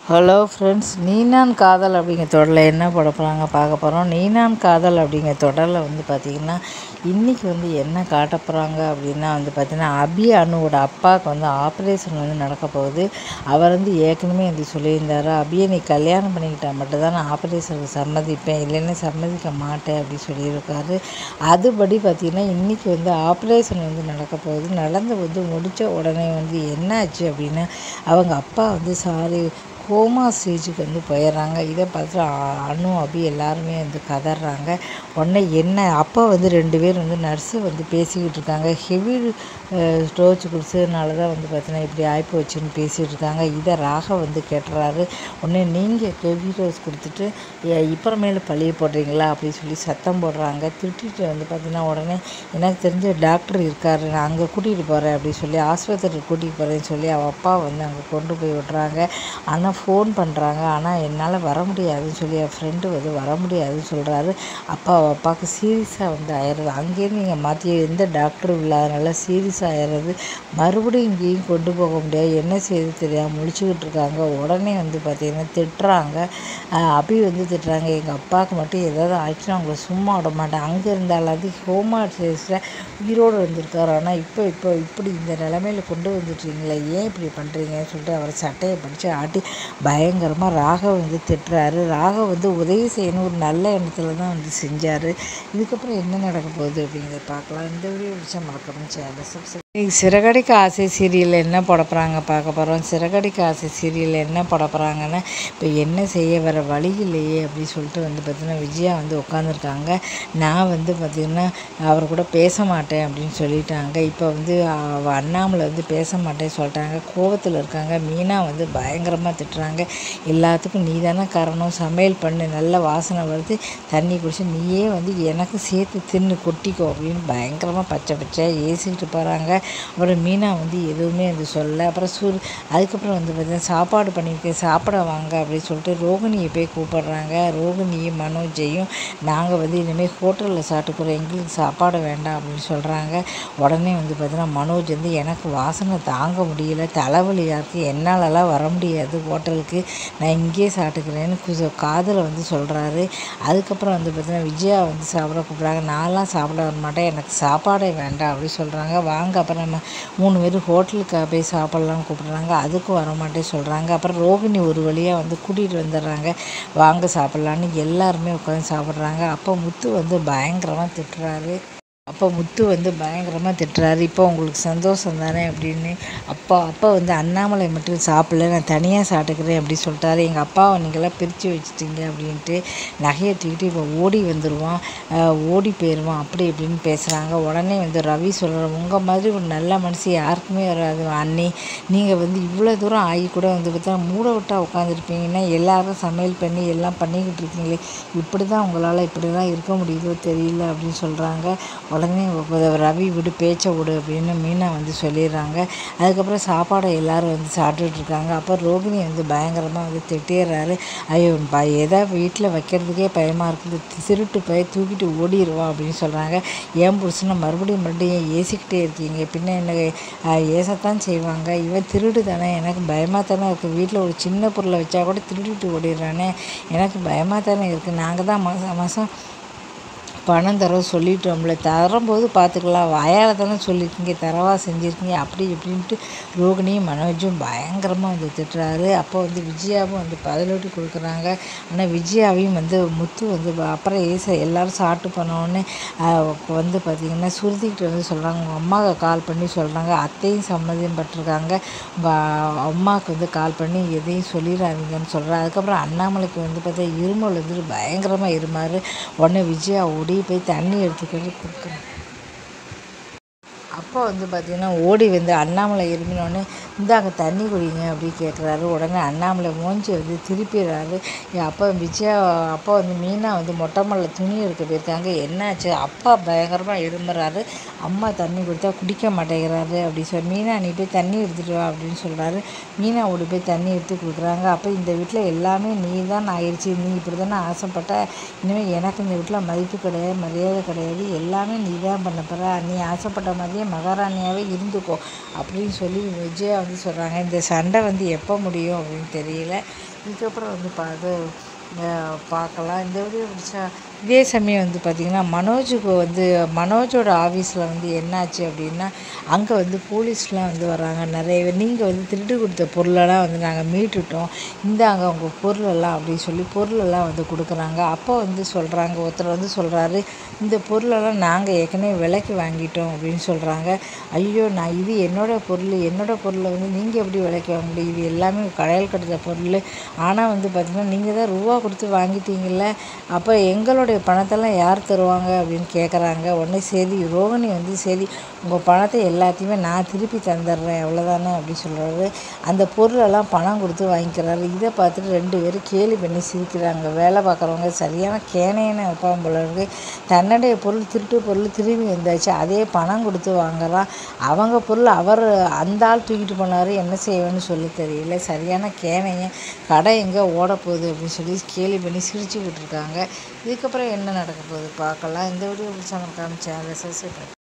hello friends நீனான் காதல் அப்படிங்கிற தொடரில் என்ன போட போகிறாங்க பார்க்க போகிறோம் நீனான் காதல் அப்படிங்கிற தொடரில் வந்து பார்த்திங்கன்னா இன்றைக்கி வந்து என்ன காட்ட போகிறாங்க அப்படின்னா வந்து பார்த்திங்கன்னா அபி அனுவோட அப்பாவுக்கு வந்து ஆப்ரேஷன் வந்து நடக்க போகுது அவர் வந்து ஏற்கனவே வந்து சொல்லியிருந்தாரு அபியை நீ கல்யாணம் பண்ணிக்கிட்டா மட்டும்தான் நான் ஆப்ரேஷனுக்கு சம்மதிப்பேன் இல்லைன்னா சம்மதிக்க மாட்டேன் அப்படி சொல்லியிருக்காரு அதுபடி பார்த்திங்கன்னா இன்றைக்கி வந்து ஆப்ரேஷன் வந்து நடக்க போகுது நடந்து வந்து முடித்த உடனே வந்து என்னாச்சு அப்படின்னா அவங்க அப்பா வந்து சாரி கோமா ஸ்டேஜுக்கு வந்து போயிடுறாங்க இதை பார்த்து அ- அனு அபி எல்லாருமே வந்து கதறாங்க உடனே என்ன அப்பா வந்து ரெண்டு பேர் வந்து நர்ஸு வந்து பேசிக்கிட்டு இருக்காங்க ஹெவி ஸ்டோச் குடிச்சதுனால தான் வந்து பார்த்தீங்கன்னா இப்படி ஆகிப்போச்சுன்னு பேசிகிட்டு இருக்காங்க இதை ராக வந்து கேட்டுறாரு உடனே நீங்கள் ஹெவி டோஸ் கொடுத்துட்டு "ஏ, இப்புறமேலு பழிய போடுறீங்களா அப்படின்னு சொல்லி சத்தம் போடுறாங்க திட்டிட்டு வந்து பார்த்தீங்கன்னா உடனே எனக்கு தெரிஞ்ச டாக்டர் இருக்காரு நான் அங்கே கூட்டிகிட்டு போகிறேன் அப்படின்னு சொல்லி ஆஸ்பத்திரிக்கு கூட்டிகிட்டு போகிறேன்னு சொல்லி அவள் அப்பா வந்து அங்கே கொண்டு போய் விட்றாங்க ஆனால் ஃபோன் பண்ணுறாங்க ஆனால் என்னால் வர முடியாதுன்னு சொல்லி என் ஃப்ரெண்டு வந்து வர முடியாதுன்னு சொல்கிறாரு அப்பா அவள் அப்பாவுக்கு சீரியஸாக வந்து ஆயிடுது அங்கேருந்து நீங்கள் மாற்றி எந்த டாக்டரும் இல்லாதனால சீரியஸாக ஆயிடுறது மறுபடியும் இங்கேயும் கொண்டு போக முடியாது என்ன செய்யுது தெரியாமல் முழிச்சுக்கிட்டு இருக்காங்க உடனே வந்து பார்த்திங்கன்னா திட்டுறாங்க ஆஹ் அபி வந்து திட்டுறாங்க எங்கள் அப்பாவுக்கு மட்டும் ஏதாவது ஆச்சுன்னா அவங்கள சும்மா விட மாட்டேன் அங்கே இருந்தாலாவது ஹோமா ஸ்டேஜில் உயிரோடு வந்திருக்காரு ஆனால் இப்போ இப்போ இப்படி இந்த நிலமையில கொண்டு வந்துட்டீங்களே ஏன் இப்படி பண்ணுறீங்கன்னு சொல்லிட்டு அவர் சட்டையை பிடிச்சி ஆட்டி பயங்கரமாக ராகவ் வந்து திட்டுறாரு ராகவ் வந்து உதவி செய்யணும் ஒரு நல்ல எண்ணத்தில் தான் வந்து செஞ்சார் இதுக்கப்புறம் என்ன நடக்க போகுது அப்படிங்கிறத பார்க்கலாம் இந்த வீடியோ பிடிச்சா மறக்காம சேனலை சப்ஸ்கிரைப் இன்னைக்கு சிறகடிக்க ஆசை சீரியலில் என்ன போட போகிறாங்க பார்க்க போகிறோம் சிறகடிக்க ஆசை சீரியலில் என்ன போட போகிறாங்கன்னா இப்போ என்ன செய்ய வர வழி இல்லையே அப்படின்னு சொல்லிட்டு வந்து பார்த்திங்கன்னா விஜயா வந்து உட்காந்துருக்காங்க நான் வந்து பார்த்திங்கன்னா அவர் கூட பேச மாட்டேன் அப்படின்னு சொல்லிட்டாங்க இப்போ வந்து அவ அண்ணாமலை வந்து பேச மாட்டேன்னு சொல்லிட்டாங்க கோவத்தில் இருக்காங்க மீனா வந்து பயங்கரமாக திட்டுறாங்க எல்லாத்துக்கும் நீ தானே காரணம் சமையல் பண்ணு நல்ல வாசனை வருது தண்ணி குடிச்சு நீயே வந்து எனக்கு சேர்த்து தின்னு கொட்டிக்கோ அப்படின்னு பயங்கரமாக பச்சை பச்சையாக ஏசிக்கிட்டு போகிறாங்க அப்புறம் மீனா வந்து எதுவுமே வந்து சொல்ல அப்புறம் சூர் அதுக்கப்புறம் வந்து பார்த்தீங்கன்னா சாப்பாடு பண்ணியிருக்கேன் சாப்பிட வாங்க அப்படின்னு சொல்லிட்டு ரோகிணியை போய் கூப்பிடுறாங்க ரோகிணியும் மனோஜையும் நாங்கள் வந்து இனிமேல் ஹோட்டலில் சாப்பிட்டுக்குறோம் எங்களுக்கு சாப்பாடு வேண்டாம் அப்படின்னு சொல்கிறாங்க உடனே வந்து பார்த்தீங்கன்னா மனோஜ் வந்து எனக்கு வாசனை தாங்க முடியல தலைவலியாக இருக்குது என்னாலலாம் வர முடியாது ஹோட்டலுக்கு நான் இங்கேயே சாப்பிட்டுக்கிறேன்னு குச காதில் வந்து சொல்கிறாரு அதுக்கப்புறம் வந்து பார்த்தீங்கன்னா விஜயா வந்து சாப்பிட கூப்பிட்றாங்க நான்லாம் சாப்பிட வர மாட்டேன் எனக்கு சாப்பாடே வேண்டாம் அப்படின்னு சொல்கிறாங்க வாங்க அப்புறம் நம்ம மூணு பேர் ஹோட்டலுக்கு போய் சாப்பிட்லாம் கூப்பிட்றாங்க அதுக்கும் வர மாட்டேன் சொல்கிறாங்க அப்புறம் ரோகிணி ஒரு வழியாக வந்து கூட்டிகிட்டு வந்துடுறாங்க வாங்க சாப்பிட்லான்னு எல்லாருமே உட்காந்து சாப்பிட்றாங்க அப்போ முத்து வந்து பயங்கரமாக திட்டுறாரு அப்போ முத்து வந்து பயங்கரமாக திட்டுறாரு இப்போ உங்களுக்கு சந்தோஷம் தானே அப்படின்னு அப்பா அப்பா வந்து அண்ணாமலை மட்டும் சாப்பிடல நான் தனியாக சாப்பிட்டுக்கிறேன் அப்படி சொல்லிட்டாரு எங்கள் அப்பாவை நீங்களாம் பிரித்து வச்சுட்டீங்க அப்படின்ட்டு நகையை தூக்கிட்டு இப்போ ஓடி வந்துடுவான் ஆஹ் ஓடி போயிடுவான் அப்படி இப்படின்னு பேசுகிறாங்க உடனே வந்து ரவி சொல்கிறார் உங்கள் மாதிரி ஒரு நல்ல மனுஷி யாருக்குமே வராது அண்ணி நீங்கள் வந்து இவ்வளோ தூரம் ஆகி கூட வந்து பார்த்தா மூட விட்டா உட்காந்துருப்பீங்கன்னா எல்லாரும் சமையல் பண்ணி எல்லாம் பண்ணிக்கிட்டு இருக்கீங்களே இப்படி தான் உங்களால் இப்படி தான் இருக்க முடியுதோ தெரியல அப்படின்னு சொல்கிறாங்க உடனே உ- ரவி விடு பேச்சை விடு அப்படின்னு மீனா வந்து சொல்லிடுறாங்க அதுக்கப்புறம் சாப்பாடை எல்லாரும் வந்து சாப்பிட்டுட்டு இருக்காங்க அப்போ ரோகிணி வந்து பயங்கரமாக வந்து திட்டிடுறாரு ஐயோ ப எதை வீட்டில் வைக்கிறதுக்கே பயமாக இருக்குது தி- திருட்டு போய் தூக்கிட்டு ஓடிடுவான் அப்படின்னு சொல்கிறாங்க ஏன் புருஷனை மறுபடியும் மறுபடியும் ஏன் ஏசிக்கிட்டே இருக்கீங்க பின்ன என்ன அஹ், ஏசத்தான் செய்வாங்க இவன் திருடு தானே எனக்கு பயமாக தானே இருக்குது வீட்டில் ஒரு சின்ன பொருளை வச்சா கூட திருடிட்டு ஓடிடுறானே எனக்கு பயமாக தானே இருக்குது நாங்கள் தான் மாதம் மாதம் பணம் தர சொல்லிட்டோம்ல தரும்போது பார்த்துக்கலாம் வாயால் தானே சொல்லியிருக்கீங்க தரவா செஞ்சுருக்கீங்க அப்படி இப்படின்ட்டு ரோகிணியும் மனோஜும் பயங்கரமாக வந்து திட்டுறாரு அப்போ வந்து விஜயாவும் வந்து பதிலடி கொடுக்குறாங்க ஆனால் விஜயாவையும் வந்து முத்து வந்து ப- அப்புறம் ஏச எல்லாரும் சாப்பிட்டு போனோடனே வந்து பார்த்திங்கன்னா சுருதிக்கிட்ட வந்து சொல்கிறாங்க உங்கள் அம்மாவுக்கு கால் பண்ணி சொல்கிறாங்க அத்தையும் சம்மதியம் பட்டிருக்காங்க உங்கள் அம்மாவுக்கு வந்து கால் பண்ணி எதையும் சொல்லிடாதீங்கன்னு சொல்கிறேன் அதுக்கப்புறம் அண்ணாமலைக்கு வந்து பார்த்தா இருமல் வந்துட்டு பயங்கரமாக இருமாரு உடனே விஜயா ஓடி போய் தண்ணி எடுத்துக்கிட்டு கொடுக்குறேன் அப்போ வந்து பார்த்திங்கன்னா ஓடி வந்து அண்ணாமலை இருமினோடனே இந்தாங்க தண்ணி குடிங்க அப்படி கேட்குறாரு உடனே அண்ணாமலை மூஞ்சி வந்து திருப்பிடுறாரு என் அப்பா விஜயா அப்பா வந்து மீனா வந்து மொட்டை மல்ல துணி எடுக்க போயிருக்காங்க என்னாச்சு அப்பா பயங்கரமாக இருமுறாரு அம்மா தண்ணி கொடுத்தா குடிக்க மாட்டேங்கிறாரு அப்படி சொல்லி மீனா நீ போய் தண்ணி எடுத்துகிட்டு வா அப்படின்னு சொல்கிறாரு மீனா ஓடி போய் தண்ணி எடுத்து கொடுக்குறாங்க அப்போ இந்த வீட்டில் எல்லாமே நீ தான் ஆயிடுச்சு நீ இப்படி தானே ஆசைப்பட்ட இனிமேல் எனக்கு இந்த வீட்டில் மதிப்பு கிடையாது மரியாதை கிடையாது எல்லாமே நீ தான் பண்ண போகிற நீ ஆசைப்பட்ட மாதிரியே மக மகாராணியாகவே இருந்துக்கோ அப்படின்னு சொல்லி விஜயா வந்து சொல்கிறாங்க இந்த சண்டை வந்து எப்போ முடியும் அப்படின்னு தெரியல இதுக்கப்புறம் வந்து பார்த்து அஹ் பார்க்கலாம் இந்த வீடியோ பிடிச்சா இதே சமயம் வந்து பார்த்திங்கன்னா மனோஜுக்கு வந்து மனோஜோட ஆஃபீஸில் வந்து என்னாச்சு அப்படின்னா அங்கே வந்து போலீஸ்லாம் வந்து வராங்க நிறைய பேர் நீங்கள் வந்து திருட்டு கொடுத்த பொருளெல்லாம் வந்து நாங்கள் மீட்டுட்டோம் இந்தாங்க உங்கள் பொருளெல்லாம் அப்படின்னு சொல்லி பொருளெல்லாம் வந்து கொடுக்குறாங்க அப்போ வந்து சொல்கிறாங்க ஒருத்தர் வந்து சொல்கிறாரு இந்த பொருளெல்லாம் நாங்கள் ஏற்கனவே விலைக்கு வாங்கிட்டோம் அப்படின்னு சொல்கிறாங்க ஐயோ நான் இது என்னோட பொருள் என்னோட பொருளை வந்து நீங்கள் எப்படி விலைக்கு வாங்க முடியும் இது எல்லாமே கடையில் கட்டுற பொருள் ஆனால் வந்து பார்த்திங்கன்னா நீங்கள் தான் ரூபா கொடுத்து வாங்கிட்டீங்கல்ல அப்போ எங்களுடைய பணத்தெல்லாம் யார் தருவாங்க அப்படின்னு கேட்குறாங்க உடனே சரி ரோகிணி வந்து சரி உங்கள் பணத்தை எல்லாத்தையுமே நான் திருப்பி தந்துடுறேன் அவ்வளோதானே அப்படின்னு சொல்கிறாரு அந்த பொருளெல்லாம் பணம் கொடுத்து வாங்கிக்கிறாரு இதை பார்த்துட்டு ரெண்டு பேரும் கேலி பண்ணி சிரிக்கிறாங்க வேலை பார்க்குறவங்க சரியான கேனையான வைப்பான் போல இருக்கு தன்னுடைய பொருள் திருட்டு பொருள் திரும்பி வந்தாச்சு அதே பணம் கொடுத்து வாங்குறான் அவங்க பொருள் அவர் அந்த ஆள் தூக்கிட்டு போனார் என்ன செய்வேன்னு சொல்லி தெரியல சரியான கேனையன் கடை எங்கே ஓட போகுது அப்படின்னு சொல்லி கேலி பண்ணி சிரிச்சுக்கிட்டு இருக்காங்க இதுக்கப்புறம் என்ன நடக்க போகுது பார்க்கலாம் இந்த வீடியோ பிடிச்சா நம்ம சேனலை சப்ஸ்கிரைப்